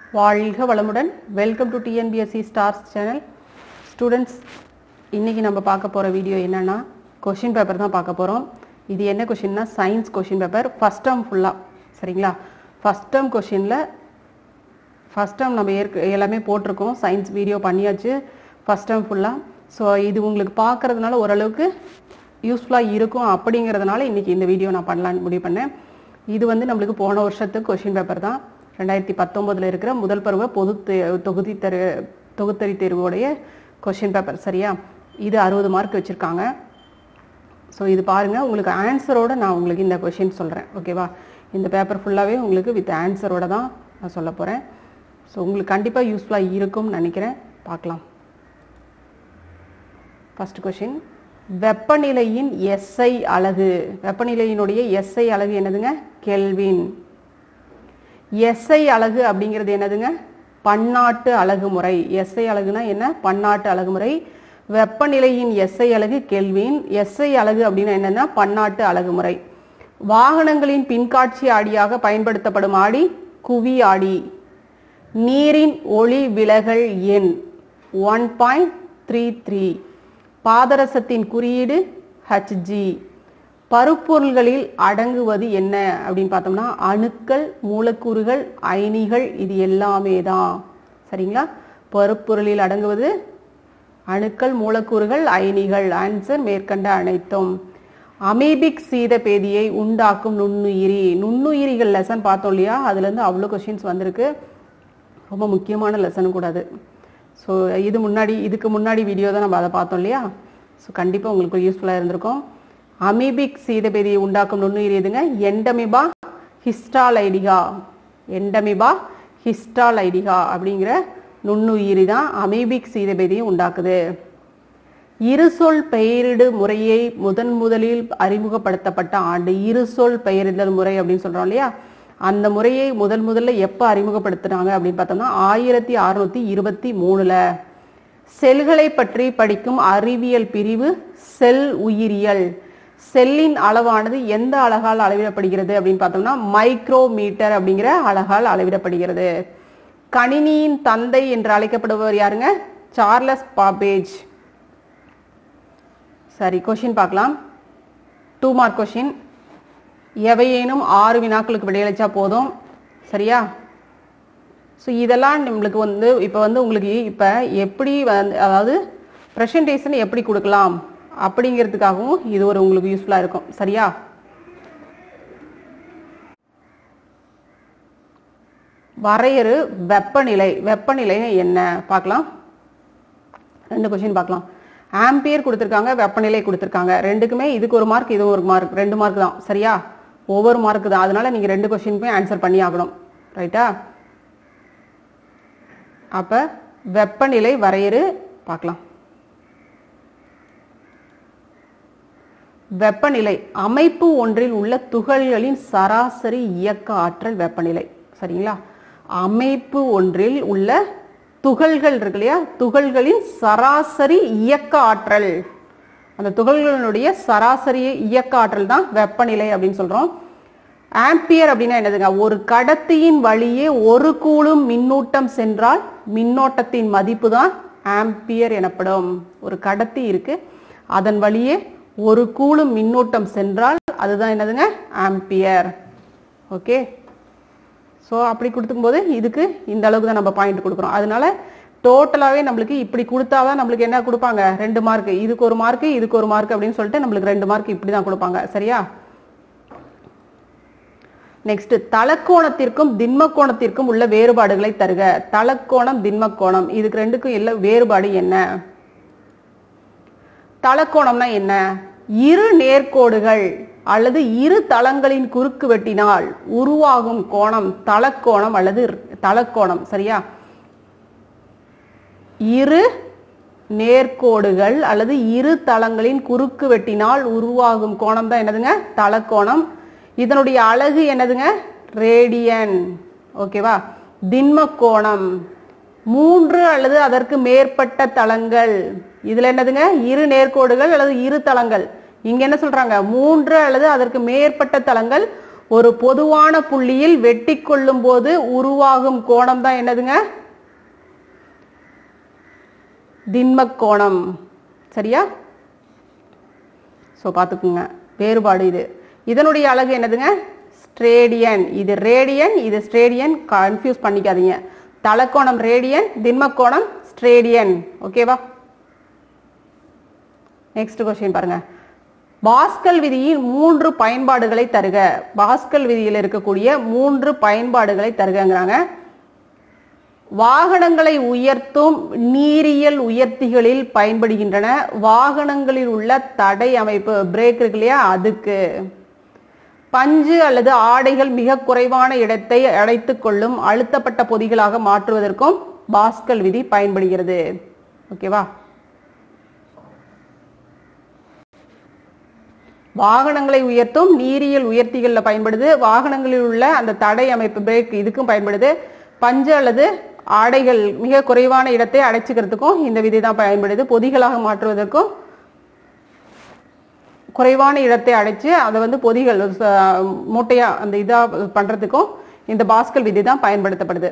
வாழ்க வளமுடன் welcome to TNPSC stars channel students இன்னைக்கு நம்ம பார்க்க போகிற வீடியோ என்னன்னா கொஷின் பேப்பர் தான் பார்க்க போகிறோம் இது என்ன கொஷின்னா science question paper first term ஃபுல்லாக சரிங்களா ஃபஸ்ட் டேர்ம் கொஷினில் ஃபஸ்ட் டேர்ம் நம்ம ஏற்க எல்லாமே போட்டிருக்கோம் சயின்ஸ் வீடியோ பண்ணியாச்சு ஃபஸ்ட் டேர்ம் ஃபுல்லாக ஸோ இது உங்களுக்கு பார்க்கறதுனால ஓரளவுக்கு யூஸ்ஃபுல்லாக இருக்கும் அப்படிங்கிறதுனால இன்னைக்கு இந்த வீடியோ நான் பண்ணலான்னு முடிவு பண்ணேன் இது வந்து நம்மளுக்கு போன வருஷத்துக்கு கொஷின் பேப்பர் தான் ரெண்டாயிரத்தி பத்தொம்போதில் இருக்கிற முதல் பருவ பொது தே- தொகுதி தெரு தொகுத்தறி தேர்வோடைய கொஷின் பேப்பர் சரியா இது அறுபது மார்க் வச்சுருக்காங்க ஸோ இது பாருங்கள் உங்களுக்கு ஆன்சரோட நான் உங்களுக்கு இந்த கொஷின் சொல்கிறேன் ஓகேவா இந்த பேப்பர் ஃபுல்லாகவே உங்களுக்கு வித் ஆன்சரோட தான் நான் சொல்ல போகிறேன் ஸோ உங்களுக்கு கண்டிப்பாக யூஸ்ஃபுல்லாக இருக்கும்னு நினைக்கிறேன் பார்க்கலாம் ஃபர்ஸ்ட் கொஷின் வெப்பநிலையின் எஸ்ஐ அலகு வெப்பநிலையினுடைய எஸ்ஐ அலகு என்னதுங்க கெல்வின் எஸ்ஐ அலகு அப்படிங்கிறது என்னதுங்க பன்னாட்டு அலகு முறை எஸ்ஐ அலகுனா என்ன பன்னாட்டு அலகு முறை வெப்பநிலையின் எஸ்ஐ அலகு கெல்வின் எஸ்ஐ அலகு அப்படின்னா என்னன்னா பன்னாட்டு அலகு முறை வாகனங்களின் பின்காட்சி ஆடியாக பயன்படுத்தப்படும் ஆடி குவி ஆடி நீரின் ஒளி விலகல் எண் ஒன் பாயிண்ட் த்ரீ த்ரீ பாதரசத்தின் குறியீடு ஹச்ஜி பருப்பொருள்களில் அடங்குவது என்ன அப்படின்னு பார்த்தோம்னா அணுக்கள் மூலக்கூறுகள் அயனிகள் இது எல்லாமே தான் சரிங்களா பருப்பொருளில் அடங்குவது அணுக்கள் மூலக்கூறுகள் அயனிகள் ஆன்சர் மேற்கண்ட அனைத்தும் அமீபிக் சீதபேதியை உண்டாக்கும் நுண்ணுயிரி நுண்ணுயிரிகள் லெசன் பார்த்தோம் இல்லையா அதுலேருந்து அவ்வளோ கொஷின்ஸ் வந்திருக்கு ரொம்ப முக்கியமான லெசனும் கூட அது ஸோ இது முன்னாடி இதுக்கு முன்னாடி வீடியோ தான் நம்ம அதை பார்த்தோம் இல்லையா ஸோ கண்டிப்பாக உங்களுக்கு யூஸ்ஃபுல்லாக இருந்திருக்கும் அமீபிக் சீதபேதியை உண்டாக்கும் நுண்ணுயிரி எதுங்க எண்டமிபா ஹிஸ்டாலைடிகா எண்டமிபா ஹிஸ்டாலைடிகா அப்படிங்கிற நுண்ணுயிரி தான் அமீபிக் சீதபேதியை உண்டாக்குது இருசொல் பெயரிடு முறையை முதன் முதலில் அறிமுகப்படுத்தப்பட்ட ஆண்டு இருசொல் பெயரிடல் முறை அப்படின்னு சொல்றோம் இல்லையா அந்த முறையை முதல் முதல்ல எப்ப அறிமுகப்படுத்துனாங்க அப்படின்னு பார்த்தோம்னா ஆயிரத்தி அறுநூத்தி இருபத்தி மூணுல செல்களை பற்றி படிக்கும் அறிவியல் பிரிவு செல் உயிரியல் செல்லின் அளவானது எந்த அலகால் அளவிடப்படுகிறது அப்படின்னு பார்த்தோம்னா மைக்ரோமீட்டர் அப்படிங்கிற அலகால் அளவிடப்படுகிறது கணினியின் தந்தை என்று அழைக்கப்படுபவர் யாருங்க சார்லஸ் பாபேஜ் சரி கொஷின் பார்க்கலாம் டூ மார்க் கொஷின் எவையேனும் ஆறு வினாக்களுக்கு விடையளிச்சா போதும் சரியா ஸோ இதெல்லாம் நம்மளுக்கு வந்து இப்போ வந்து உங்களுக்கு இப்போ எப்படி வந்து அதாவது ப்ரெசன்டேஷன் எப்படி கொடுக்கலாம் அப்படிங்கிறதுக்காகவும் இது ஒரு உங்களுக்கு யூஸ்ஃபுல்லாக இருக்கும் சரியா வரையறு வெப்பநிலை வெப்பநிலை என்ன பார்க்கலாம் ரெண்டு கொஷின் பார்க்கலாம் ஆம்பியர் கொடுத்துருக்காங்க வெப்பநிலை கொடுத்துருக்காங்க ரெண்டுக்குமே இதுக்கு ஒரு மார்க் இது ஒரு மார்க் ரெண்டு மார்க் தான் சரியா ஒவ்வொரு மார்க் தான் அதனால நீங்க ரெண்டு கொஸ்டினுக்குமே ஆன்சர் பண்ணி ஆகணும் ரைட்டா அப்ப வெப்பநிலை வரையறு பார்க்கலாம் வெப்பநிலை அமைப்பு ஒன்றில் உள்ள துகள்களின் சராசரி இயக்க ஆற்றல் வெப்பநிலை சரிங்களா அமைப்பு ஒன்றில் உள்ள துகள்கள் இருக்கு இல்லையா துகள்களின் சராசரி இயக்க ஆற்றல் அந்த துகள்களினுடைய சராசரி இயக்க ஆற்றல் தான் வெப்பநிலை அப்படின்னு சொல்றோம் ஆம்பியர் அப்படின்னா என்னதுங்க ஒரு கடத்தியின் வழியே ஒரு கூலும் மின்னூட்டம் சென்றால் மின்னோட்டத்தின் மதிப்பு தான் ஆம்பியர் எனப்படும் ஒரு கடத்தி இருக்கு அதன் வழியே ஒரு கூலும் மின்னூட்டம் சென்றால் அதுதான் என்னதுங்க ஆம்பியர் ஓகே ஸோ அப்படி கொடுக்கும்போது இதுக்கு இந்த அளவுக்கு தான் நம்ம பாயிண்ட் கொடுக்குறோம் அதனால டோட்டலாகவே நம்மளுக்கு இப்படி கொடுத்தாதான் நம்மளுக்கு என்ன கொடுப்பாங்க ரெண்டு மார்க் இதுக்கு ஒரு மார்க் இதுக்கு ஒரு மார்க் அப்படின்னு சொல்லிட்டு நம்மளுக்கு ரெண்டு மார்க் இப்படி தான் கொடுப்பாங்க சரியா நெக்ஸ்ட் தலக்கோணத்திற்கும் திண்மக்கோணத்திற்கும் உள்ள வேறுபாடுகளை தருக தலக்கோணம் திண்மக்கோணம் இதுக்கு ரெண்டுக்கும் இல்ல வேறுபாடு என்ன தலக்கோணம்னா என்ன இரு நேர்கோடுகள் அல்லது இரு தளங்களின் குறுக்கு வெட்டினால் உருவாகும் கோணம் தலக்கோணம் அல்லது தலக்கோணம் சரியா இரு நேர்கோடுகள் அல்லது இரு தளங்களின் குறுக்கு வெட்டினால் உருவாகும் கோணம் தான் என்னதுங்க தலக்கோணம் இதனுடைய அழகு என்னதுங்க ரேடியன் ஓகேவா திண்ம கோணம் மூன்று அல்லது அதற்கு மேற்பட்ட தளங்கள் இதுல என்னதுங்க இரு நேர்கோடுகள் அல்லது இரு தளங்கள் இங்க என்ன சொல்றாங்க மூன்று அல்லது அதற்கு மேற்பட்ட தளங்கள் ஒரு பொதுவான புள்ளியில் வெட்டி கொள்ளும் போது உருவாகும் கோணம் தான் என்னதுங்க திண்மக் கோணம் சரியா ஸோ பார்த்துக்குங்க வேறுபாடு இது இதனுடைய அழகு என்னதுங்க ஸ்ட்ரேடியன் இது ரேடியன் இது ஸ்ட்ரேடியன் கன்ஃபியூஸ் பண்ணிக்காதீங்க தலக்கோணம் ரேடியன் திண்மக்கோணம் ஸ்ட்ரேடியன் ஓகேவா நெக்ஸ்ட் கொஸ்டின் பாருங்க பாஸ்கல் விதியின் மூன்று பயன்பாடுகளை தருக பாஸ்கல் விதியில் இருக்கக்கூடிய மூன்று பயன்பாடுகளை தருகங்கிறாங்க வாகனங்களை உயர்த்தும் நீரியல் உயர்த்திகளில் பயன்படுகின்றன வாகனங்களில் உள்ள தடை அமைப்பு பிரேக் இருக்கு இல்லையா அதுக்கு பஞ்சு அல்லது ஆடைகள் மிக குறைவான இடத்தை அடைத்துக் கொள்ளும் அழுத்தப்பட்ட பொதிகளாக மாற்றுவதற்கும் பாஸ்கல் விதி பயன்படுகிறது ஓகேவா வாகனங்களை உயர்த்தும் நீரியல் உயர்த்திகளில் பயன்படுது வாகனங்களில் உள்ள அந்த தடை அமைப்பு பிரேக் இதுக்கும் பயன்படுது பஞ்சு அல்லது ஆடைகள் மிக குறைவான இடத்தை அடைச்சிக்கிறதுக்கும் இந்த விதி தான் பயன்படுது பொதிகளாக மாற்றுவதற்கும் குறைவான இடத்தை அடைச்சு அதை வந்து பொதிகள் ச- மூட்டையா அந்த இதா பண்றதுக்கும் இந்த பாஸ்கல் விதி தான் பயன்படுத்தப்படுது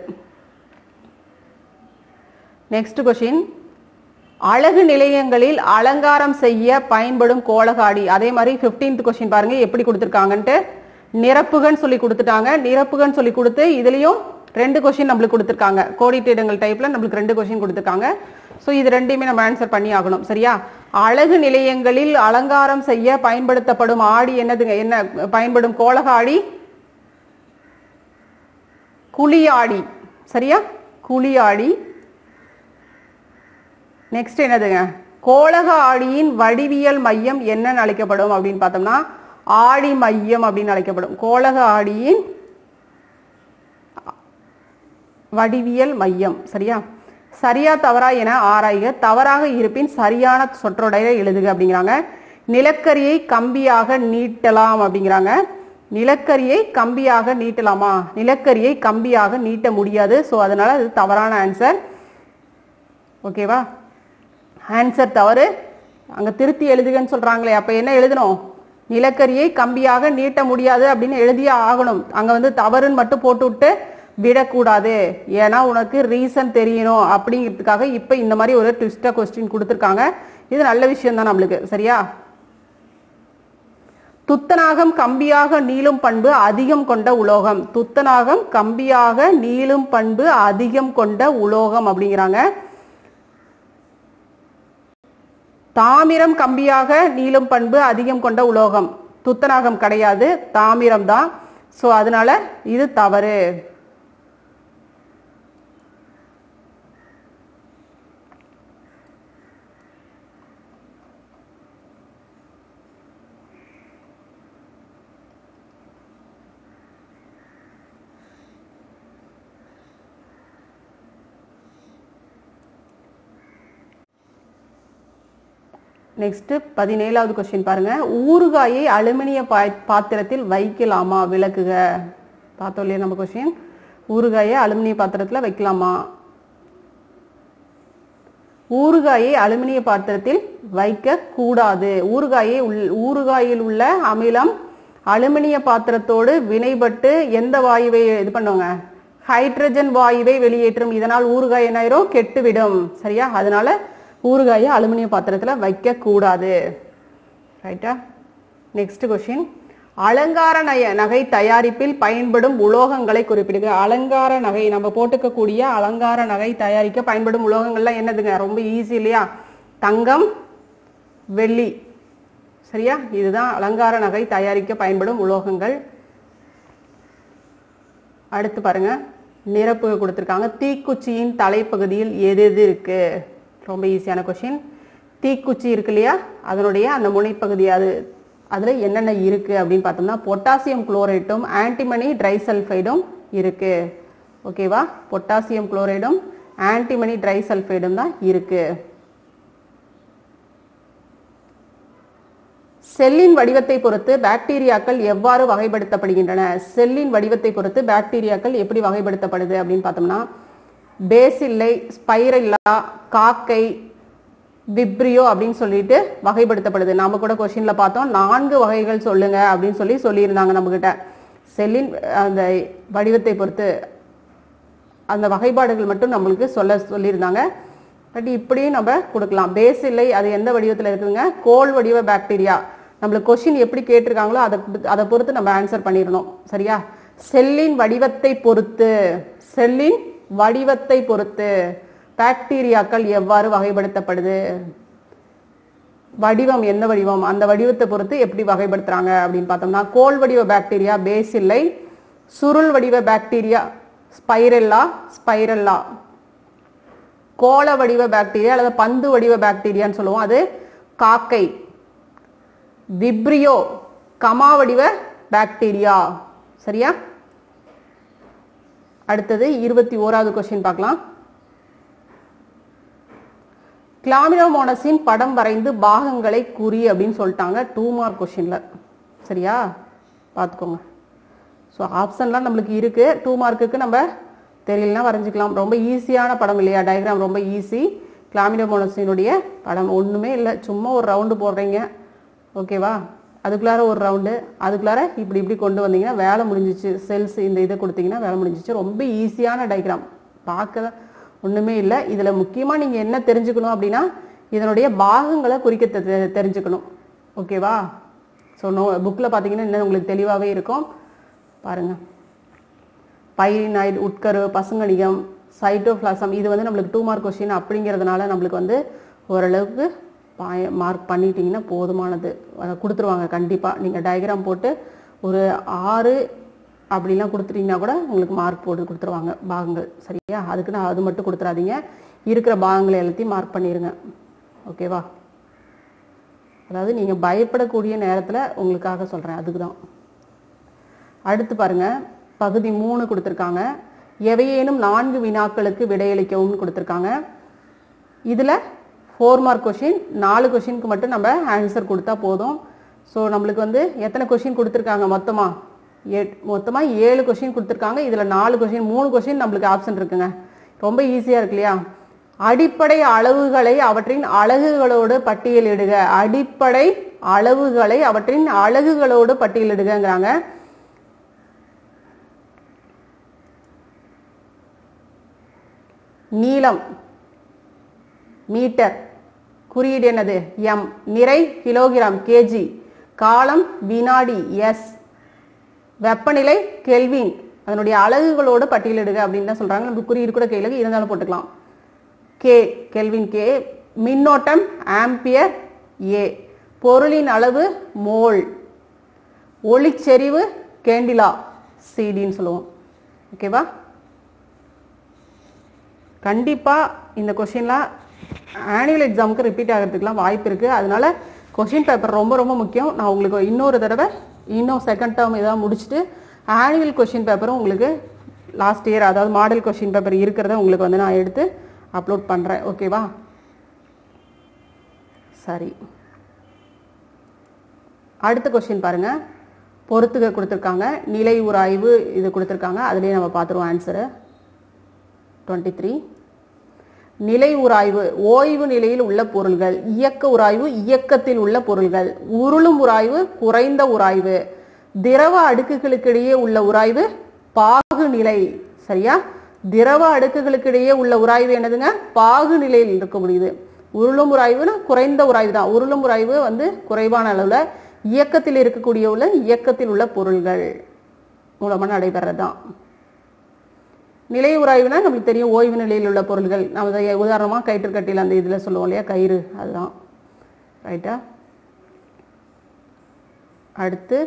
நெக்ஸ்ட் கொஷின் அழகு நிலையங்களில் அலங்காரம் செய்ய பயன்படும் கோலகாடி அதே மாதிரி 15th கொஸ்டின் பாருங்க எப்படி கொடுத்துருக்காங்கன்ட்டு நிரப்புகன்னு சொல்லி கொடுத்துட்டாங்க நிரப்புகன்னு சொல்லி கொடுத்து இதுலயும் ரெண்டு கொஸ்டின் நம்மளுக்கு கொடுத்துருக்காங்க கோடிட்ட இடங்கள் டைப்ல நம்மளுக்கு ரெண்டு கொஸ்டின் கொடுத்துருக்காங்க ஸோ இது ரெண்டையுமே நம்ம ஆன்சர் பண்ணி ஆகணும் சரியா அழகு நிலையங்களில் அலங்காரம் செய்ய பயன்படுத்தப்படும் ஆடி என்னதுங்க என்ன பயன்படும் கோலகாடி குழியாடி சரியா குழியாடி நெக்ஸ்ட் என்னதுங்க கோலக ஆடியின் வடிவியல் மையம் என்னன்னு அழைக்கப்படும் அப்படின்னு பார்த்தோம்னா ஆடி மையம் அப்படின்னு அழைக்கப்படும் கோலக ஆடியின் வடிவியல் மையம் சரியா சரியா தவறா என ஆராய்க தவறாக இருப்பின் சரியான சொற்றொடைய எழுதுக அப்படிங்கிறாங்க நிலக்கரியை கம்பியாக நீட்டலாம் அப்படிங்கிறாங்க நிலக்கரியை கம்பியாக நீட்டலாமா நிலக்கரியை கம்பியாக நீட்ட முடியாது ஸோ அதனால அது தவறான ஆன்சர் ஓகேவா ஆன்சர் தவறு அங்க திருத்தி எழுதுகன்னு சொல்றாங்களே அப்ப என்ன எழுதணும் நிலக்கரியை கம்பியாக நீட்ட முடியாது அப்படின்னு எழுதியே ஆகணும் அங்க வந்து தவறுன்னு மட்டும் போட்டு விட்டு விடக்கூடாது ஏன்னா உனக்கு ரீசன் தெரியணும் அப்படிங்கிறதுக்காக இப்ப இந்த மாதிரி ஒரு ட்விஸ்டா கொஸ்டின் கொடுத்துருக்காங்க இது நல்ல விஷயம் தான் நம்மளுக்கு சரியா துத்தநாகம் கம்பியாக நீளும் பண்பு அதிகம் கொண்ட உலோகம் துத்தநாகம் கம்பியாக நீளும் பண்பு அதிகம் கொண்ட உலோகம் அப்படிங்கிறாங்க தாமிரம் கம்பியாக நீளும் பண்பு அதிகம் கொண்ட உலோகம் துத்தநாகம் கிடையாது தாமிரம் தான் ஸோ அதனால இது தவறு நெக்ஸ்ட் பதினேழாவது கொஸ்டின் பாருங்க ஊறுகாயை அலுமினிய பா- பாத்திரத்தில் வைக்கலாமா விளக்குக பார்த்தோம் இல்லையா நம்ம கொஸ்டின் ஊறுகாயை அலுமினிய பாத்திரத்தில் வைக்கலாமா ஊறுகாயை அலுமினிய பாத்திரத்தில் வைக்க கூடாது ஊறுகாயை உள் ஊறுகாயில் உள்ள அமிலம் அலுமினிய பாத்திரத்தோடு வினைபட்டு எந்த வாயுவை இது பண்ணுவாங்க ஹைட்ரஜன் வாயுவை வெளியேற்றும் இதனால் ஊறுகாய் என்ன ஆயிரும் கெட்டுவிடும் சரியா அதனால ஊறுகாயை அலுமினிய பாத்திரத்துல வைக்க கூடாது ரைட்டா நெக்ஸ்ட் கொஸ்டின் அலங்கார நய நகை தயாரிப்பில் பயன்படும் உலோகங்களை குறிப்பிடுக அலங்கார நகை நம்ம போட்டுக்கக்கூடிய அலங்கார நகை தயாரிக்க பயன்படும் உலோகங்கள்லாம் என்னதுங்க ரொம்ப ஈஸி இல்லையா தங்கம் வெள்ளி சரியா இதுதான் அலங்கார நகை தயாரிக்க பயன்படும் உலோகங்கள் அடுத்து பாருங்க நிரப்பு கொடுத்துருக்காங்க தீக்குச்சியின் தலைப்பகுதியில் எது எது இருக்கு ரொம்ப ஈஸியான கொஷின் தீக்குச்சி இருக்கு இல்லையா அதனுடைய அந்த முனைப்பகுதி அது அதுல என்னென்ன இருக்கு அப்படின்னு பார்த்தோம்னா பொட்டாசியம் குளோரைட்டும் ஆன்டிமனி ட்ரைசல்ஃபைடும் இருக்கு ஓகேவா பொட்டாசியம் குளோரைடும் ஆன்டிமனி ட்ரைசல்ஃபைடும் தான் இருக்கு செல்லின் வடிவத்தை பொறுத்து பாக்டீரியாக்கள் எவ்வாறு வகைப்படுத்தப்படுகின்றன செல்லின் வடிவத்தை பொறுத்து பாக்டீரியாக்கள் எப்படி வகைப்படுத்தப்படுது அப்படின்னு பார்த்தோம்னா பேசில்லை ஸ்பைரல்லா காக்கை விப்ரியோ அப்படின்னு சொல்லிட்டு வகைப்படுத்தப்படுது நாம கூட கொஸ்டின்ல பார்த்தோம் நான்கு வகைகள் சொல்லுங்க அப்படின்னு சொல்லி சொல்லியிருந்தாங்க நம்ம கிட்ட செல்லின் அந்த வடிவத்தை பொறுத்து அந்த வகைப்பாடுகள் மட்டும் நம்மளுக்கு சொல்ல சொல்லியிருந்தாங்க பட் இப்படியும் நம்ம கொடுக்கலாம் பேஸ் இல்லை அது எந்த வடிவத்தில் இருக்குதுங்க கோல் வடிவ பாக்டீரியா நம்மளுக்கு கொஷின் எப்படி கேட்டிருக்காங்களோ அதை பொறுத்து- அதை பொறுத்து நம்ம ஆன்சர் பண்ணிடணும் சரியா செல்லின் வடிவத்தை பொறுத்து செல்லின் வடிவத்தை பொறுத்து பாக்டீரியாக்கள் எவ்வாறு வகைப்படுத்தப்படுது வடிவம் எந்த வடிவம் அந்த வடிவத்தை பொறுத்து எப்படி வகைப்படுத்துறாங்க அப்படின்னு பார்த்தோம்னா கோல் வடிவ பாக்டீரியா பேஸ் இல்லை சுருள் வடிவ பாக்டீரியா ஸ்பைரெல்லா ஸ்பைரல்லா கோள வடிவ பாக்டீரியா அல்லது பந்து வடிவ பாக்டீரியான்னு சொல்லுவோம் அது காக்கை விப்ரியோ கமா வடிவ பாக்டீரியா சரியா அடுத்தது இருபத்தி ஓராவது கொஸ்டின் பார்க்கலாம் கிளாமினோமோனஸின் படம் வரைந்து பாகங்களை குறி அப்படின்னு சொல்லிட்டாங்க டூ மார்க் கொஷினில் சரியா பார்த்துக்கோங்க ஸோ ஆப்ஷன்லாம் நம்மளுக்கு இருக்கு டூ மார்க்குக்கு நம்ம தெரியலனா வரைஞ்சிக்கலாம் ரொம்ப ஈஸியான படம் இல்லையா டயக்ராம் ரொம்ப ஈஸி கிளாமினோமோனஸினுடைய படம் ஒன்றுமே இல்லை சும்மா ஒரு ரவுண்டு போடுறீங்க ஓகேவா அதுக்குள்ளார ஒரு ரவுண்டு அதுக்குள்ளார இப்படி இப்படி கொண்டு வந்தீங்கன்னா வேலை முடிஞ்சிச்சு செல்ஸ் இந்த இதை கொடுத்தீங்கன்னா வேலை முடிஞ்சிச்சு ரொம்ப ஈஸியான டயக்ராம் பார்க்க ஒன்றுமே இல்லை இதில் முக்கியமாக நீங்கள் என்ன தெரிஞ்சுக்கணும் அப்படின்னா இதனுடைய பாகங்களை குறிக்க தெ- தெ- தெரிஞ்சுக்கணும் ஓகேவா ஸோ நோ புக்கில் பார்த்தீங்கன்னா இன்னும் உங்களுக்கு தெளிவாகவே இருக்கும் பாருங்க பைரினாய்டு உட்கரு பசுங்கணிகம் சைட்டோபிளாசம் இது வந்து நம்மளுக்கு டூ மார்க் கொஸ்டின் அப்படிங்கிறதுனால நம்மளுக்கு வந்து ஓரளவுக்கு மார்க் பண்ணிட்டீங்கன்னா போதுமானது அதை கொடுத்துருவாங்க கண்டிப்பாக நீங்கள் டயக்ராம் போட்டு ஒரு ஆறு அப்படிலாம் கொடுத்துட்டீங்கன்னா கூட உங்களுக்கு மார்க் போட்டு கொடுத்துருவாங்க பாகங்கள் சரியா அதுக்கு நான் அது மட்டும் கொடுத்துறாதீங்க இருக்கிற பாகங்களை எல்லாத்தையும் மார்க் பண்ணிடுங்க ஓகேவா அதாவது நீங்கள் பயப்படக்கூடிய நேரத்தில் உங்களுக்காக சொல்கிறேன் அதுக்கு தான் அடுத்து பாருங்க பகுதி மூணு கொடுத்துருக்காங்க எவையேனும் நான்கு வினாக்களுக்கு விடையளிக்கவும் கொடுத்துருக்காங்க இதில் ஃபோர் மார்க் கொஷின் நாலு கொஷினுக்கு மட்டும் நம்ம ஆன்சர் கொடுத்தா போதும் ஸோ நம்மளுக்கு வந்து எத்தனை கொஷின் கொடுத்துருக்காங்க மொத்தமாக ஏ மொத்தமாக ஏழு கொஷின் கொடுத்துருக்காங்க இதில் நாலு கொஷின் மூணு கொஷின் நம்மளுக்கு ஆப்ஷன் இருக்குங்க ரொம்ப ஈஸியாக இருக்கு இல்லையா அடிப்படை அளவுகளை அவற்றின் அலகுகளோடு பட்டியலிடுக அடிப்படை அளவுகளை அவற்றின் அலகுகளோடு பட்டியலிடுகங்கிறாங்க நீளம் மீட்டர் குறியீடு என்னது எம் நிறை கிலோகிராம் கேஜி காலம் வினாடி எஸ் வெப்பநிலை கெல்வின் அதனுடைய அலகுகளோடு பட்டியலிடுக அப்படின்னு தான் சொல்றாங்க நம்ம குறியீடு கூட கையில் இருந்தாலும் போட்டுக்கலாம் கே கெல்வின் கே மின்னோட்டம் ஆம்பியர் ஏ பொருளின் அளவு மோல் ஒளிச்செறிவு கேண்டிலா சிடின்னு சொல்லுவோம் ஓகேவா கண்டிப்பாக இந்த கொஷின்லாம் ஆனுவல் எக்ஸாமுக்கு ரிப்பீட் ஆகிறதுக்குலாம் வாய்ப்பு இருக்குது அதனால கொஷின் பேப்பர் ரொம்ப ரொம்ப முக்கியம் நான் உங்களுக்கு இன்னொரு தடவை இன்னும் செகண்ட் டேர்ம் ஏதாவது முடிச்சுட்டு ஆனுவல் கொஷின் பேப்பரும் உங்களுக்கு லாஸ்ட் இயர் அதாவது மாடல் கொஷின் பேப்பர் இருக்கிறத உங்களுக்கு வந்து நான் எடுத்து அப்லோட் பண்ணுறேன் ஓகேவா சரி அடுத்த கொஸ்டின் பாருங்க பொறுத்துக கொடுத்துருக்காங்க நிலை உராய்வு இது கொடுத்துருக்காங்க அதுலேயே நம்ம பார்த்துருவோம் ஆன்சரு டுவெண்ட்டி த்ரீ நிலை உராய்வு ஓய்வு நிலையில் உள்ள பொருள்கள் இயக்க உராய்வு இயக்கத்தில் உள்ள பொருள்கள் உருளும் உராய்வு குறைந்த உராய்வு திரவ அடுக்குகளுக்கிடையே உள்ள உராய்வு பாகு நிலை சரியா திரவ அடுக்குகளுக்கிடையே உள்ள உராய்வு என்னதுங்க பாகு நிலையில் இருக்க முடியுது உருளும் உராய்வுனா குறைந்த உராய்வு தான் உருளும் உராய்வு வந்து குறைவான அளவுல இயக்கத்தில் இருக்கக்கூடிய உள்ள இயக்கத்தில் உள்ள பொருள்கள் மூலமா நடைபெறது தான் நிலை உராய்வுனா நம்மளுக்கு தெரியும் ஓய்வு நிலையில் உள்ள பொருள்கள் நம்ம அதை உதாரணமாக கயிற்று கட்டியில் அந்த இதில் சொல்லுவோம் இல்லையா கயிறு அதுதான் ரைட்டா அடுத்து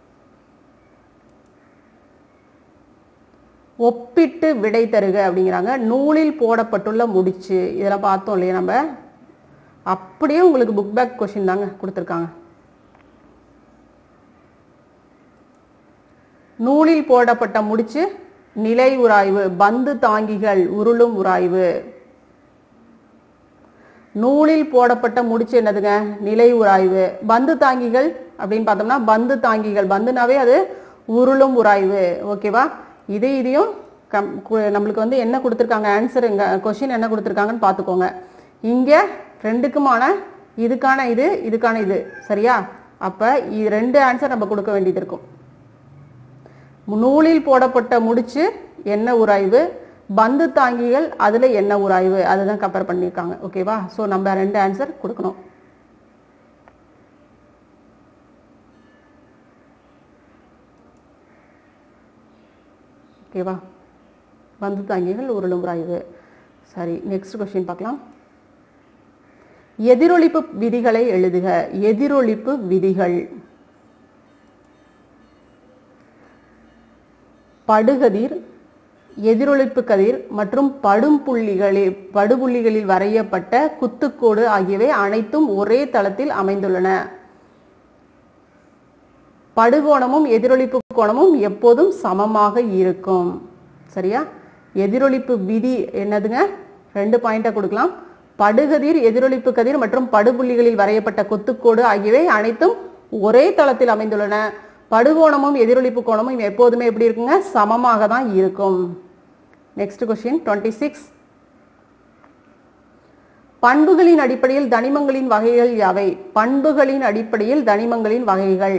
ஒப்பிட்டு விடை தருக அப்படிங்கிறாங்க நூலில் போடப்பட்டுள்ள முடிச்சு இதெல்லாம் பார்த்தோம் இல்லையா நம்ம அப்படியே உங்களுக்கு புக் பேக் கொஷின் தாங்க கொடுத்துருக்காங்க நூலில் போடப்பட்ட முடிச்சு நிலை உராய்வு பந்து தாங்கிகள் உருளும் உராய்வு நூலில் போடப்பட்ட முடிச்சு என்னதுங்க நிலை உராய்வு பந்து தாங்கிகள் அப்படின்னு பார்த்தோம்னா பந்து தாங்கிகள் பந்துனாவே அது உருளும் உராய்வு ஓகேவா இது இதையும் கம் கு- நம்மளுக்கு வந்து என்ன கொடுத்துருக்காங்க ஆன்சர் இங்க கொஷின் என்ன கொடுத்துருக்காங்கன்னு பார்த்துக்கோங்க இங்க ரெண்டுக்குமான இதுக்கான இது இதுக்கான இது சரியா அப்ப இது ரெண்டு ஆன்சர் நம்ம கொடுக்க வேண்டியது இருக்கும் நூலில் போடப்பட்ட முடிச்சு என்ன உராய்வு பந்து தாங்கிகள் அதுல என்ன உராய்வு அதுதான் கம்பேர் பண்ணியிருக்காங்க ஓகேவா ஸோ நம்ம ரெண்டு ஆன்சர் கொடுக்கணும் ஓகேவா பந்து தாங்கிகள் உருளும் உராய்வு சரி நெக்ஸ்ட் கொஸ்டின் பார்க்கலாம் எதிரொலிப்பு விதிகளை எழுதுக எதிரொலிப்பு விதிகள் படுகதிர் எதிரொலிப்பு கதிர் மற்றும் படும் புள்ளிகளில் படுபுள்ளிகளில் வரையப்பட்ட குத்துக்கோடு ஆகியவை அனைத்தும் ஒரே தளத்தில் அமைந்துள்ளன படுகோணமும் எதிரொலிப்பு கோணமும் எப்போதும் சமமாக இருக்கும் சரியா எதிரொலிப்பு விதி என்னதுங்க ரெண்டு பாயிண்டா கொடுக்கலாம் படுகதிர் எதிரொலிப்பு கதிர் மற்றும் படுபுள்ளிகளில் வரையப்பட்ட கொத்துக்கோடு ஆகியவை அனைத்தும் ஒரே தளத்தில் அமைந்துள்ளன படுகோணமும் எதிரொலிப்பு கோணமும் எப்போதுமே எப்படி இருக்குங்க சமமாக தான் இருக்கும் நெக்ஸ்ட் கொஸ்டின் டுவெண்ட்டி சிக்ஸ் பண்புகளின் அடிப்படையில் தனிமங்களின் வகைகள் யாவை பண்புகளின் அடிப்படையில் தனிமங்களின் வகைகள்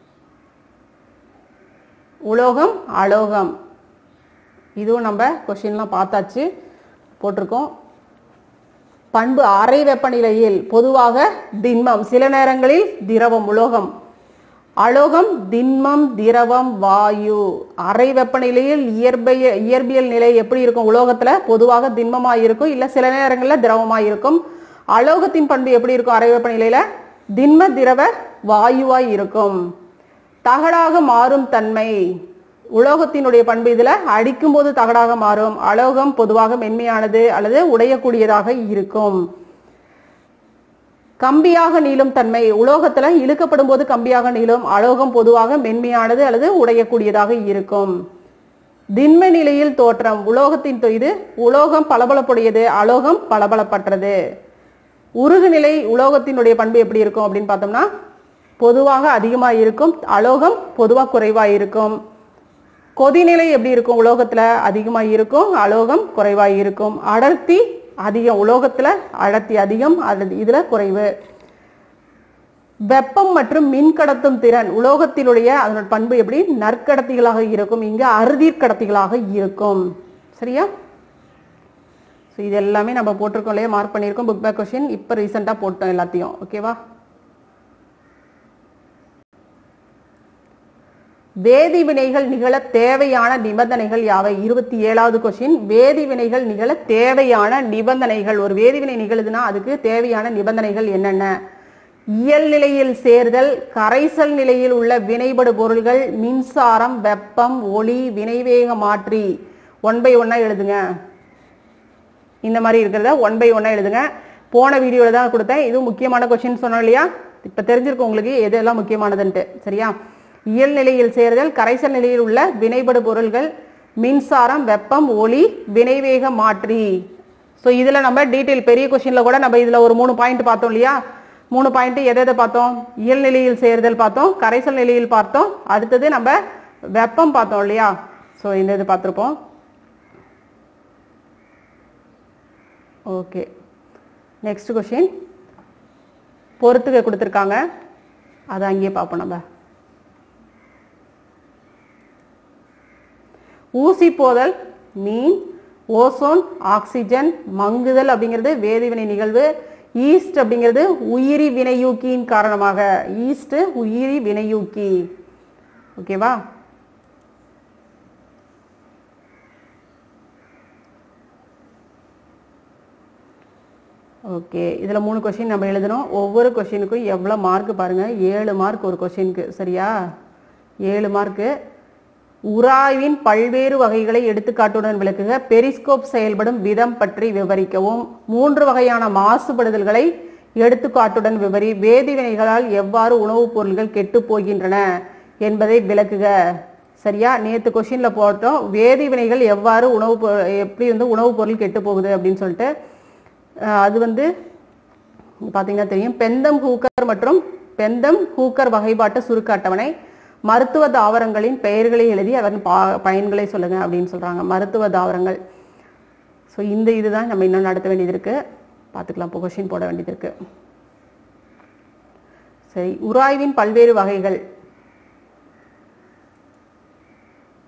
உலோகம் அலோகம் இதுவும் நம்ம கொஸ்டின்லாம் பார்த்தாச்சு போட்டிருக்கோம் பண்பு அறை வெப்பநிலையில் பொதுவாக திண்மம் சில நேரங்களில் திரவம் உலோகம் அலோகம் திண்மம் திரவம் வாயு அறை வெப்பநிலையில் இயற்பிய இயற்பியல் நிலை எப்படி இருக்கும் உலோகத்துல பொதுவாக திண்மமா இருக்கும் இல்ல சில நேரங்களில் திரவமா இருக்கும் அலோகத்தின் பண்பு எப்படி இருக்கும் அறை வெப்பநிலையில திண்ம திரவ வாயுவாய் இருக்கும் தகடாக மாறும் தன்மை உலோகத்தினுடைய பண்பு இதுல அடிக்கும் போது தகடாக மாறும் அலோகம் பொதுவாக மென்மையானது அல்லது உடையக்கூடியதாக இருக்கும் கம்பியாக நீளும் தன்மை உலோகத்துல இழுக்கப்படும் போது கம்பியாக நீளும் அலோகம் பொதுவாக மென்மையானது அல்லது உடையக்கூடியதாக இருக்கும் திண்ம நிலையில் தோற்றம் உலோகத்தின் தொ- இது உலோகம் பளபளப்புடையது அலோகம் பளபளப்பற்றது உருகு நிலை உலோகத்தினுடைய பண்பு எப்படி இருக்கும் அப்படின்னு பார்த்தோம்னா பொதுவாக அதிகமாக இருக்கும் அலோகம் பொதுவாக குறைவாக இருக்கும் கொதிநிலை எப்படி இருக்கும் உலோகத்துல அதிகமா இருக்கும் அலோகம் குறைவா இருக்கும் அடர்த்தி அதிகம் உலோகத்துல அடர்த்தி அதிகம் அல்லது இதுல குறைவு வெப்பம் மற்றும் மின் கடத்தும் திறன் உலோகத்தினுடைய அதனோட பண்பு எப்படி நற்கடத்திகளாக இருக்கும் இங்க அறுதிர் கடத்திகளாக இருக்கும் சரியா ஸோ இது எல்லாமே நம்ம போட்டிருக்கோம் இல்லையா மார்க் பண்ணியிருக்கோம் புக் பேக் கொஸ்டின் இப்போ ரீசெண்டாக போட்டோம் எல்லாத்தையும் ஓகேவா வேதி வினைகள் நிகழ தேவையான நிபந்தனைகள் யாவை இருபத்தி ஏழாவது கொஸ்டின் வேதி வினைகள் நிகழ தேவையான நிபந்தனைகள் ஒரு வேதிவினை நிகழுதுன்னா அதுக்கு தேவையான நிபந்தனைகள் என்னென்ன இயல் நிலையில் சேர்தல் கரைசல் நிலையில் உள்ள வினைபடு பொருள்கள் மின்சாரம் வெப்பம் ஒளி வினைவேக மாற்றி ஒன் பை ஒன்னா எழுதுங்க இந்த மாதிரி இருக்கிறத ஒன் பை ஒன்னா எழுதுங்க போன வீடியோல தான் கொடுத்தேன் இது முக்கியமான கொஸ்டின் சொன்னோம் இல்லையா இப்ப தெரிஞ்சிருக்கும் உங்களுக்கு எது எல்லாம் முக்கியமானதுன்ட்டு சரியா இயல் நிலையில் சேர்தல் கரைசல் நிலையில் உள்ள வினைபடு பொருள்கள் மின்சாரம் வெப்பம் ஒளி வினைவேக மாற்றி ஸோ இதுல நம்ம டீட்டெயில் பெரிய கொஸ்டின்ல கூட நம்ம இதுல ஒரு மூணு பாயிண்ட் பார்த்தோம் இல்லையா மூணு பாயிண்ட் எதை எதை பார்த்தோம் இயல் நிலையில் சேர்தல் பார்த்தோம் கரைசல் நிலையில் பார்த்தோம் அடுத்தது நம்ம வெப்பம் பார்த்தோம் இல்லையா ஸோ இந்த இது பார்த்துருப்போம் ஓகே நெக்ஸ்ட் கொஷின் பொறுத்துக்க கொடுத்துருக்காங்க அதை அங்கேயே பார்ப்போம் நம்ம ஊசி போதல் மீன் ஓசோன் ஆக்சிஜன் மங்குதல் அப்படிங்கிறது வேதிவினை நிகழ்வு ஈஸ்ட் அப்படிங்கிறது உயிரி வினையூக்கியின் காரணமாக ஈஸ்ட் உயிரி வினையூக்கி ஓகேவா ஓகே இதில் மூணு கொஷின் நம்ம எழுதணும் ஒவ்வொரு கொஷினுக்கும் எவ்வளோ மார்க் பாருங்க ஏழு மார்க் ஒரு கொஷினுக்கு சரியா ஏழு மார்க்கு உராய்வின் பல்வேறு வகைகளை எடுத்துக்காட்டுடன் விளக்குக பெரிஸ்கோப் செயல்படும் விதம் பற்றி விவரிக்கவும் மூன்று வகையான மாசுபடுதல்களை எடுத்துக்காட்டுடன் விவரி வேதிவினைகளால் எவ்வாறு உணவுப் பொருள்கள் கெட்டு போகின்றன என்பதை விளக்குக சரியா நேத்து கொஸ்டின்ல போட்டோம் வேதிவினைகள் எவ்வாறு உணவு பொ- எப்படி வந்து உணவுப் பொருள் கெட்டு போகுது அப்படின்னு சொல்லிட்டு அஹ் அது வந்து பார்த்தீங்கன்னா தெரியும் பெந்தம் ஹூக்கர் மற்றும் பெந்தம் ஹூக்கர் வகைப்பாட்டு சுருக்க அட்டவணை மருத்துவ தாவரங்களின் பெயர்களை எழுதி அதன் பா- பயன்களை சொல்லுங்க அப்படின்னு சொல்றாங்க மருத்துவ தாவரங்கள் ஸோ இந்த இதுதான் நம்ம இன்னும் நடத்த வேண்டியது இருக்கு பார்த்துக்கலாம் இப்போ கொஷின் போட வேண்டியது இருக்கு சரி உராய்வின் பல்வேறு வகைகள்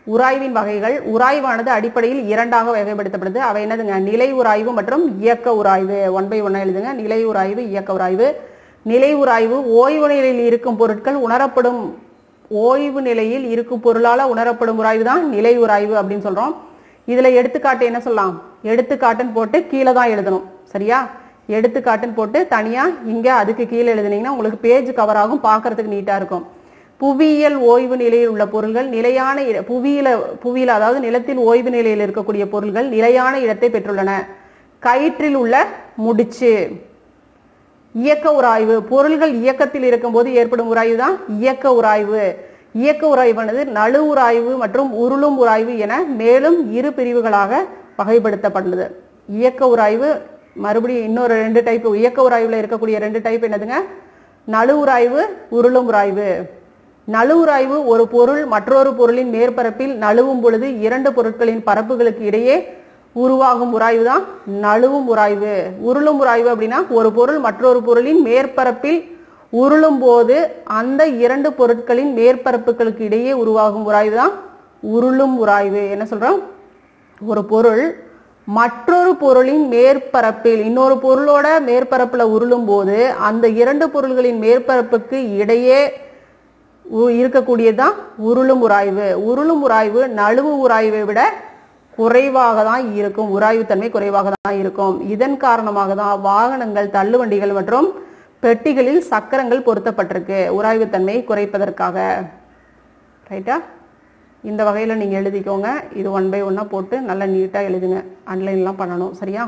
உராய்வின் வகைகள் உராய்வானது அடிப்படையில் இரண்டாக வகைப்படுத்தப்படுது அவை என்னதுங்க நிலை உராய்வு மற்றும் இயக்க உராய்வு ஒன் பை ஒன்னா எழுதுங்க நிலை உராய்வு இயக்க உராய்வு நிலை உராய்வு ஓய்வு நிலையில் இருக்கும் பொருட்கள் உணரப்படும் ஓய்வு நிலையில் இருக்கும் பொருளால உணரப்படும் உராய்வு தான் நிலை உராய்வு அப்படின்னு சொல்றோம் இதுல எடுத்துக்காட்டு என்ன சொல்லலாம் எடுத்துக்காட்டுன்னு போட்டு கீழே தான் எழுதணும் சரியா எடுத்துக்காட்டுன்னு போட்டு தனியா இங்க அதுக்கு கீழே எழுதுனீங்கன்னா உங்களுக்கு பேஜ் கவர் ஆகும் பார்க்கறதுக்கு நீட்டா இருக்கும் புவியியல் ஓய்வு நிலையில் உள்ள பொருள்கள் நிலையான இட- புவியில புவியில அதாவது நிலத்தில் ஓய்வு நிலையில் இருக்கக்கூடிய பொருள்கள் நிலையான இடத்தை பெற்றுள்ளன கயிற்றில் உள்ள முடிச்சு இயக்க உராய்வு பொருள்கள் இயக்கத்தில் இருக்கும்போது ஏற்படும் உராய்வு தான் இயக்க உராய்வு இயக்க உராய்வானது நழு உராய்வு மற்றும் உருளும் உராய்வு என மேலும் இரு பிரிவுகளாக வகைப்படுத்தப்படுது இயக்க உராய்வு மறுபடியும் இன்னொரு ரெண்டு டைப் இயக்க உராய்வுல இருக்கக்கூடிய ரெண்டு டைப் என்னதுங்க நழு உராய்வு உருளும் உராய்வு நழு உராய்வு ஒரு பொருள் மற்றொரு பொருளின் மேற்பரப்பில் நழுவும் பொழுது இரண்டு பொருட்களின் பரப்புகளுக்கு இடையே உருவாகும் உராய்வு தான் நழுவும் உராய்வு உருளும் உராய்வு அப்படின்னா ஒரு பொருள் மற்றொரு பொருளின் மேற்பரப்பில் உருளும் போது அந்த இரண்டு பொருட்களின் மேற்பரப்புகளுக்கு இடையே உருவாகும் உராய்வு தான் உருளும் உராய்வு என்ன சொல்றோம் ஒரு பொருள் மற்றொரு பொருளின் மேற்பரப்பில் இன்னொரு பொருளோட மேற்பரப்புல உருளும் போது அந்த இரண்டு பொருள்களின் மேற்பரப்புக்கு இடையே உ- இருக்கக்கூடியதுதான் உருளும் உராய்வு உருளும் உராய்வு நழுவு உராய்வை விட குறைவாக தான் இருக்கும் உராய்வு தன்மை குறைவாக தான் இருக்கும் இதன் காரணமாக தான் வாகனங்கள் தள்ளுவண்டிகள் மற்றும் பெட்டிகளில் சக்கரங்கள் பொருத்தப்பட்டிருக்கு உராய்வு தன்மையை குறைப்பதற்காக ரைட்டா இந்த வகையில் நீங்கள் எழுதிக்கோங்க இது ஒன் பை ஒன்னாக போட்டு நல்லா நீட்டாக எழுதுங்க அன்லைன்லாம் பண்ணணும் சரியா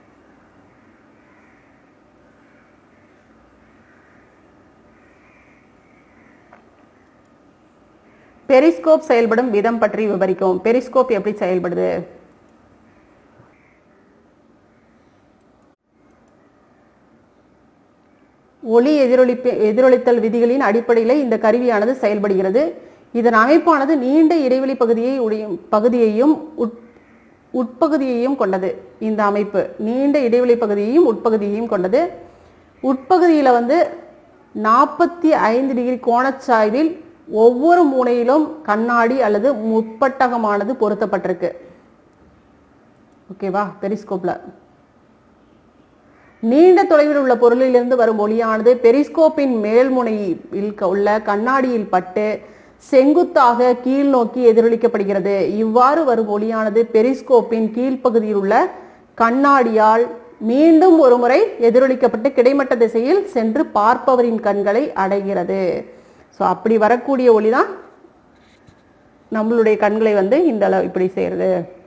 பெரிஸ்கோப் செயல்படும் விதம் பற்றி விவரிக்கும் பெரிஸ்கோப் எப்படி செயல்படுது ஒளி எதிரொலிப்பு எதிரொலித்தல் விதிகளின் அடிப்படையில் இந்த கருவியானது செயல்படுகிறது இதன் அமைப்பானது நீண்ட இடைவெளி பகுதியை உடைய- பகுதியையும் உட்- உட்பகுதியையும் கொண்டது இந்த அமைப்பு நீண்ட இடைவெளி பகுதியையும் உட்பகுதியையும் கொண்டது உட்பகுதியில வந்து நாற்பத்தி ஐந்து டிகிரி கோணச்சாய்வில் ஒவ்வொரு முனையிலும் கண்ணாடி அல்லது முப்பட்டகமானது பொருத்தப்பட்டிருக்கு ஓகேவா பெரிஸ்கோப்ல நீண்ட தொலைவில் உள்ள பொருளிலிருந்து வரும் ஒளியானது பெரிஸ்கோப்பின் மேல்முனையில் க- உள்ள கண்ணாடியில் பட்டு செங்குத்தாக கீழ் நோக்கி எதிரொலிக்கப்படுகிறது இவ்வாறு வரும் ஒளியானது பெரிஸ்கோப்பின் கீழ்ப்பகுதியில் உள்ள கண்ணாடியால் மீண்டும் ஒருமுறை எதிரொலிக்கப்பட்டு கிடைமட்ட திசையில் சென்று பார்ப்பவரின் கண்களை அடைகிறது ஸோ அப்படி வரக்கூடிய ஒளி தான் நம்மளுடைய கண்களை வந்து இந்த அளவு இப்படி செய்யறது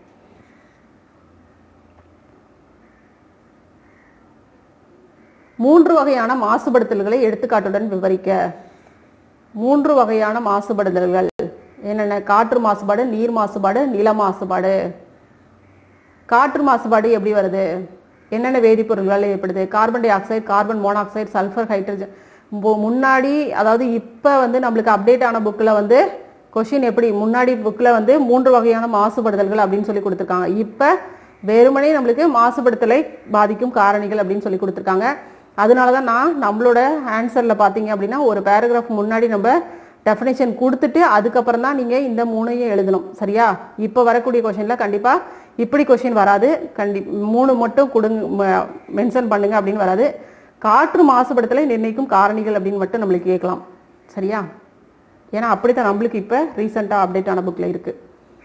மூன்று வகையான மாசுபடுத்தல்களை எடுத்துக்காட்டுடன் விவரிக்க மூன்று வகையான மாசுபடுதல்கள் என்னென்ன காற்று மாசுபாடு நீர் மாசுபாடு நில மாசுபாடு காற்று மாசுபாடு எப்படி வருது என்னென்ன வேதிப்பொருட்கள் ஏற்படுது carbon dioxide carbon monoxide sulphur hydrogen முன்னாடி அதாவது இப்போ வந்து நம்மளுக்கு அப்டேட் ஆன புக்கில் வந்து கொஷின் எப்படி முன்னாடி புக்கில் வந்து மூன்று வகையான மாசுபடுதல்கள் அப்படின்னு சொல்லி கொடுத்துருக்காங்க இப்போ வெறுமனே நம்மளுக்கு மாசுபடுத்தலை பாதிக்கும் காரணிகள் அப்படின்னு சொல்லி கொடுத்துருக்காங்க அதனால தான் நான் நம்மளோட ஆன்சரில் பார்த்தீங்க அப்படின்னா ஒரு பேராகிராஃப் முன்னாடி நம்ம டெஃபினேஷன் கொடுத்துட்டு அதுக்கப்புறம் தான் நீங்கள் இந்த மூணையும் எழுதணும் சரியா இப்போ வரக்கூடிய கொஷினில் கண்டிப்பாக இப்படி கொஷின் வராது கண்டி மூணு மட்டும் கொடுங்க மென்ஷன் பண்ணுங்க அப்படின்னு வராது காற்று மாசுபடுத்தலை நிர்ணயிக்கும் காரணிகள் அப்படின்னு மட்டும் நம்மளுக்கு கேட்கலாம் சரியா ஏன்னா அப்படித்தான் நம்மளுக்கு இப்போ ரீசெண்டாக அப்டேட் ஆன புக்கில் இருக்குது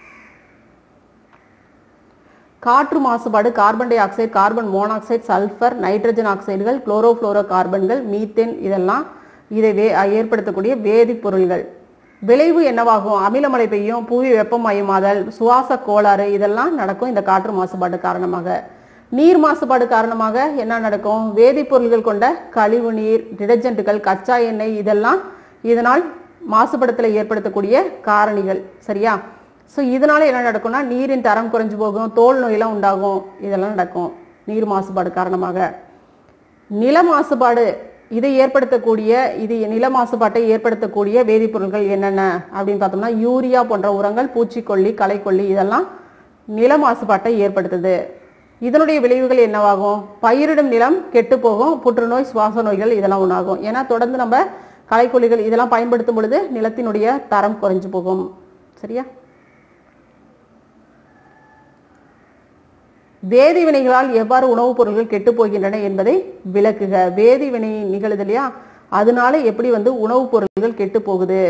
காற்று மாசுபாடு carbon dioxide carbon monoxide sulphur nitrogen ஆக்சைடுகள் குளோரோஃப்ளோரோ கார்பன்கள் மீத்தேன் இதெல்லாம் இதை வே ஏற்படுத்தக்கூடிய வேதிப்பொருள்கள் விளைவு என்னவாகும் அமிலமழை பெய்யும் புவி வெப்பமயமாதல் சுவாச கோளாறு இதெல்லாம் நடக்கும் இந்த காற்று மாசுபாடு காரணமாக நீர் மாசுபாடு காரணமாக என்ன நடக்கும் வேதிப்பொருள்கள் கொண்ட கழிவு நீர் டிடர்ஜென்ட்டுகள் கச்சா எண்ணெய் இதெல்லாம் இதனால் மாசுபடுத்தலை ஏற்படுத்தக்கூடிய காரணிகள் சரியா ஸோ இதனால என்ன நடக்கும்னா நீரின் தரம் குறைஞ்சு போகும் தோல் நோயெல்லாம் உண்டாகும் இதெல்லாம் நடக்கும் நீர் மாசுபாடு காரணமாக நில மாசுபாடு இதை ஏற்படுத்தக்கூடிய இது நில மாசுபாட்டை ஏற்படுத்தக்கூடிய வேதிப்பொருட்கள் என்னென்ன அப்படின்னு பார்த்தோம்னா யூரியா போன்ற உரங்கள் பூச்சிக்கொல்லி களைக்கொல்லி இதெல்லாம் நில மாசுபாட்டை ஏற்படுத்துது இதனுடைய விளைவுகள் என்னவாகும் பயிரிடும் நிலம் கெட்டு போகும் புற்றுநோய் சுவாச நோய்கள் இதெல்லாம் உண்டாகும் ஏன்னா தொடர்ந்து நம்ம களைக்கொல்லிகள் இதெல்லாம் பயன்படுத்தும் பொழுது நிலத்தினுடைய தரம் குறைஞ்சு போகும் சரியா வேதி வினைகளால் எவ்வாறு உணவுப் பொருட்கள் கெட்டு போகின்றன என்பதை விளக்குக வேதி வினை நிகழுது இல்லையா அதனால எப்படி வந்து உணவுப் பொருட்கள் கெட்டு போகுது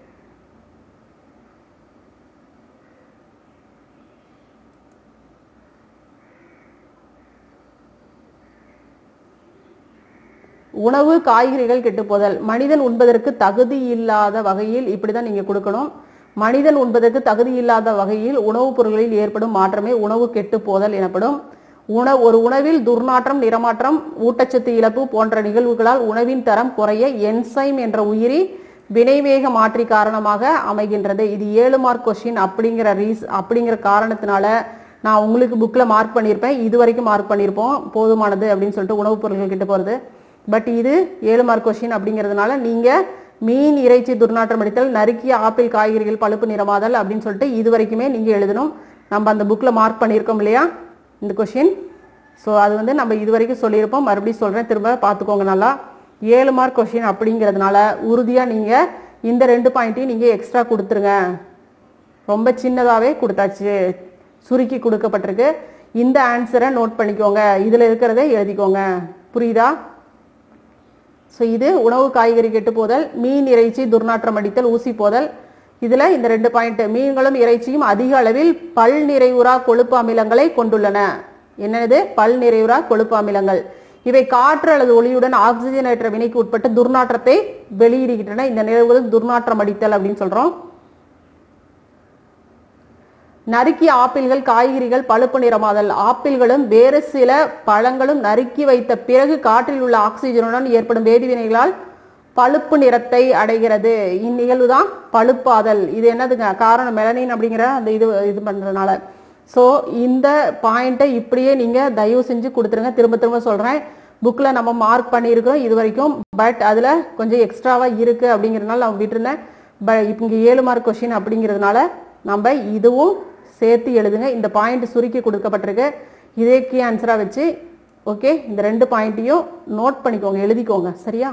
உணவு காய்கறிகள் கெட்டு போதல் மனிதன் உண்பதற்கு தகுதி இல்லாத வகையில் இப்படிதான் நீங்க கொடுக்கணும் மனிதன் உண்பதற்கு தகுதி இல்லாத வகையில் உணவுப் பொருட்களில் ஏற்படும் மாற்றமே உணவு கெட்டு போதல் எனப்படும் உண ஒரு உணவில் துர்நாற்றம் நிறமாற்றம் ஊட்டச்சத்து இழப்பு போன்ற நிகழ்வுகளால் உணவின் தரம் குறைய என்சைம் என்ற உயிரி வினைவேக மாற்றி காரணமாக அமைகின்றது இது ஏழு மார்க் கொஸ்டின் அப்படிங்கிற ரீஸ் அப்படிங்கிற காரணத்தினால நான் உங்களுக்கு புக்ல மார்க் பண்ணியிருப்பேன் இது வரைக்கும் மார்க் பண்ணியிருப்போம் போதுமானது அப்படின்னு சொல்லிட்டு உணவுப் பொருட்கள் கிட்ட போறது பட் இது ஏழு மார்க் கொஸ்டின் அப்படிங்கிறதுனால நீங்க மீன் இறைச்சி துர்நாற்றம் அடித்தல் நறுக்கிய ஆப்பிள் காய்கறிகள் பழுப்பு நிறமாதல் அப்படின்னு சொல்லிட்டு இது வரைக்குமே நீங்க எழுதணும் நம்ம அந்த புக்ல மார்க் பண்ணியிருக்கோம் இல்லையா இந்த கொஷின் ஸோ அது வந்து நம்ம இது வரைக்கும் சொல்லியிருப்போம் மறுபடியும் சொல்றேன் திரும்ப பார்த்துக்கோங்க நல்லா ஏழு மார்க் கொஷின் அப்படிங்கிறதுனால உறுதியா நீங்க இந்த ரெண்டு பாயிண்ட்டையும் நீங்க எக்ஸ்ட்ரா கொடுத்துருங்க ரொம்ப சின்னதாவே கொடுத்தாச்சு சுருக்கி கொடுக்கப்பட்டிருக்கு இந்த ஆன்சரை நோட் பண்ணிக்கோங்க இதுல இருக்கிறத எழுதிக்கோங்க புரியுதா ஸோ இது உணவு காய்கறி கெட்டு போதல் மீன் இறைச்சி துர்நாற்றம் அடித்தல் ஊசி போதல் இதுல இந்த ரெண்டு பாயிண்ட் மீன்களும் இறைச்சியும் அதிக அளவில் பல் நிறைவுறா கொழுப்பு அமிலங்களை கொண்டுள்ளன என்னது பல் நிறைவுறா கொழுப்பு அமிலங்கள் இவை காற்று அல்லது ஒளியுடன் ஆக்சிஜனேற்ற வினைக்கு உட்பட்டு துர்நாற்றத்தை வெளியிடுகின்றன இந்த நிகழ்வுகள் துர்நாற்றம் அடித்தல் அப்படின்னு சொல்றோம் நறுக்கிய ஆப்பிள்கள் காய்கறிகள் பழுப்பு நிறமாதல் ஆப்பிள்களும் வேறு சில பழங்களும் நறுக்கி வைத்த பிறகு காற்றில் உள்ள ஆக்சிஜனுடன் ஏற்படும் வேதிவினைகளால் பழுப்பு நிறத்தை அடைகிறது இந்நிகழ்வு தான் பழுப்பாதல் இது என்னதுங்க காரணம் மெலனின் அப்படிங்கிற அந்த இது இது பண்றதுனால ஸோ இந்த பாயிண்ட்டை இப்படியே நீங்க தயவு செஞ்சு கொடுத்துருங்க திரும்ப திரும்ப சொல்றேன் புக்ல நம்ம மார்க் பண்ணியிருக்கிறோம் இது வரைக்கும் பட் அதுல கொஞ்சம் எக்ஸ்ட்ராவா இருக்கு அப்படிங்கிறதுனால நான் விட்டுருந்தேன் பட் இப்போ இங்க ஏழு மார்க் கொஸ்டின் அப்படிங்கிறதுனால நம்ம இதுவும் சேர்த்து எழுதுங்க இந்த பாயிண்ட் சுருக்கி கொடுக்கப்பட்டிருக்கு இதே கீ ஆன்சரா வச்சு ஓகே இந்த ரெண்டு பாயிண்ட்டையும் நோட் பண்ணிக்கோங்க எழுதிக்கோங்க சரியா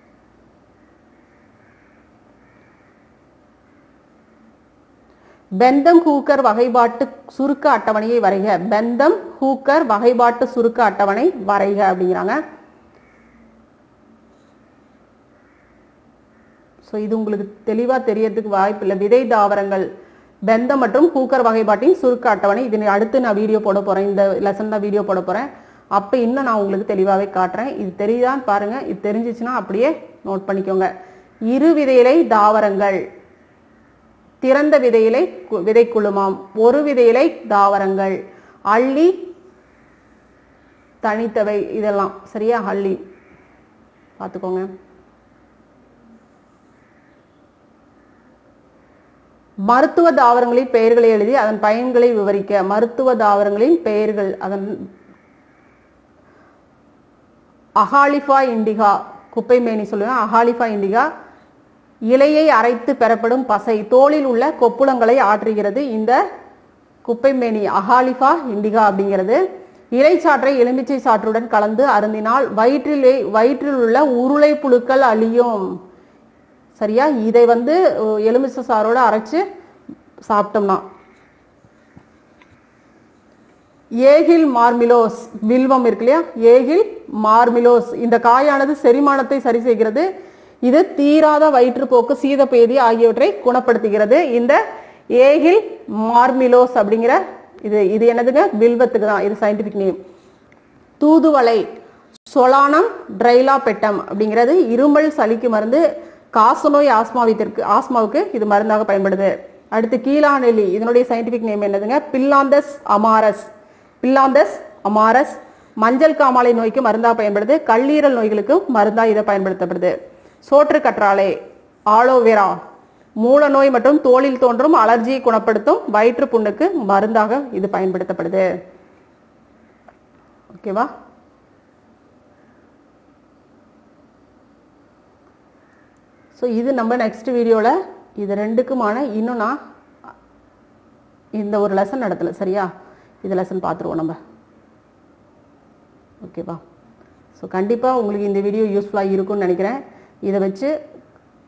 பெந்தம் ஹூக்கர் வகைப்பாட்டு சுருக்க அட்டவணையை வரைக பெந்தம் ஹூக்கர் வகைப்பாட்டு சுருக்க அட்டவணை வரைக அப்படிங்கிறாங்க ஸோ இது உங்களுக்கு தெளிவா தெரியறதுக்கு வாய்ப்பு இல்லை விதை தாவரங்கள் பெந்தம் மற்றும் ஹூக்கர் வகைப்பாட்டின் சுருக்க அட்டவணை இது அடுத்து நான் வீடியோ போட போறேன் இந்த லெசன் தான் வீடியோ போட போறேன் அப்ப இன்னும் நான் உங்களுக்கு தெளிவாவே காட்டுறேன் இது தெரியுதான்னு பாருங்க இது தெரிஞ்சிச்சுன்னா அப்படியே நோட் பண்ணிக்கோங்க இரு விதையிலை தாவரங்கள் திறந்த விதையிலை கு- விதை குழுமம் ஒரு விதையிலை தாவரங்கள் அள்ளி தனித்தவை இதெல்லாம் சரியா அள்ளி பார்த்துக்கோங்க மருத்துவ தாவரங்களின் பெயர்களை எழுதி அதன் பயன்களை விவரிக்க மருத்துவ தாவரங்களின் பெயர்கள் அதன் அகாலிஃபா இண்டிகா குப்பைமேனி சொல்லுவேன் அகாலிஃபா இண்டிகா இலையை அரைத்து பெறப்படும் பசை தோலில் உள்ள கொப்புளங்களை ஆற்றுகிறது இந்த குப்பைமேனி அகாலிஃபா இண்டிகா அப்படிங்கிறது இலைச்சாற்றை எலுமிச்சை சாற்றுடன் கலந்து அருந்தினால் வயிற்றிலே வயிற்றில் உள்ள உருளை புழுக்கள் அழியும் சரியா இதை வந்து அஹ், எலுமிச்சை சாரோட அரைச்சு சாப்பிட்டோம்னா ஏகில் மார்மிலோஸ் வில்வம் இருக்கு இல்லையா ஏகில் மார்மிலோஸ் இந்த காயானது செரிமானத்தை சரி செய்கிறது இது தீராத வயிற்றுப்போக்கு சீதப்பேதி ஆகியவற்றை குணப்படுத்துகிறது இந்த ஏகில் மார்மிலோஸ் அப்படிங்கிற இது இது என்னதுங்க வில்வத்துக்கு தான் இது சயின்டிபிக் நேம் தூதுவளை சொலானம் ட்ரைலா பெட்டம் அப்படிங்கிறது இருமல் சளிக்கு மருந்து காசநோய் ஆஸ்மாவித்திற்கு ஆஸ்மாவுக்கு இது மருந்தாக பயன்படுது அடுத்து கீழாநெல்லி இதனுடைய சயின்டிபிக் நேம் என்னதுங்க பில்லாந்தஸ் அமாரஸ் பில்லாந்தஸ் அமாரஸ் மஞ்சள் காமாலை நோய்க்கு மருந்தாக பயன்படுது கல்லீரல் நோய்களுக்கு மருந்தா இதை பயன்படுத்தப்படுது சோற்று கற்றாழை ஆலோவேரா மூல நோய் மற்றும் தோலில் தோன்றும் அலர்ஜியை குணப்படுத்தும் வயிற்று புண்ணுக்கு மருந்தாக இது பயன்படுத்தப்படுது ஓகேவா ஸோ இது நம்ம நெக்ஸ்ட் வீடியோவில் இது ரெண்டுக்குமான இன்னும் நான் இந்த ஒரு லெசன் நடத்தல சரியா இது லெசன் பார்த்துருவோம் நம்ம ஓகேவா ஸோ கண்டிப்பாக உங்களுக்கு இந்த வீடியோ யூஸ்ஃபுல்லாக இருக்கும்னு நினைக்கிறேன் இதை வச்சு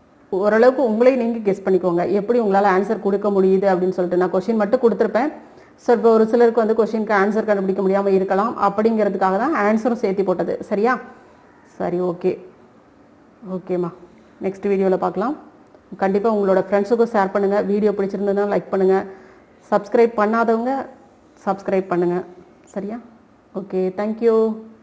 ஓரளவுக்கு உங்களே நீங்கள் கெஸ் பண்ணிக்கோங்க எப்படி உங்களால் ஆன்சர் கொடுக்க முடியுது அப்படின்னு சொல்லிட்டு நான் கொஷின் மட்டும் கொடுத்துருப்பேன் ஸோ இப்போ ஒரு சிலருக்கு வந்து கொஷினுக்கு ஆன்சர் கண்டுபிடிக்க முடியாமல் இருக்கலாம் அப்படிங்கிறதுக்காக தான் ஆன்சரும் சேர்த்து போட்டது சரியா சரி ஓகே ஓகேம்மா நெக்ஸ்ட் வீடியோவில் பார்க்கலாம் கண்டிப்பாக உங்களோட ஃப்ரெண்ட்ஸுக்கும் ஷேர் பண்ணுங்கள் வீடியோ பிடிச்சிருந்ததுன்னா லைக் பண்ணுங்கள் சப்ஸ்கிரைப் பண்ணாதவங்க சப்ஸ்கிரைப் பண்ணுங்கள் சரியா ஓகே தேங்க்யூ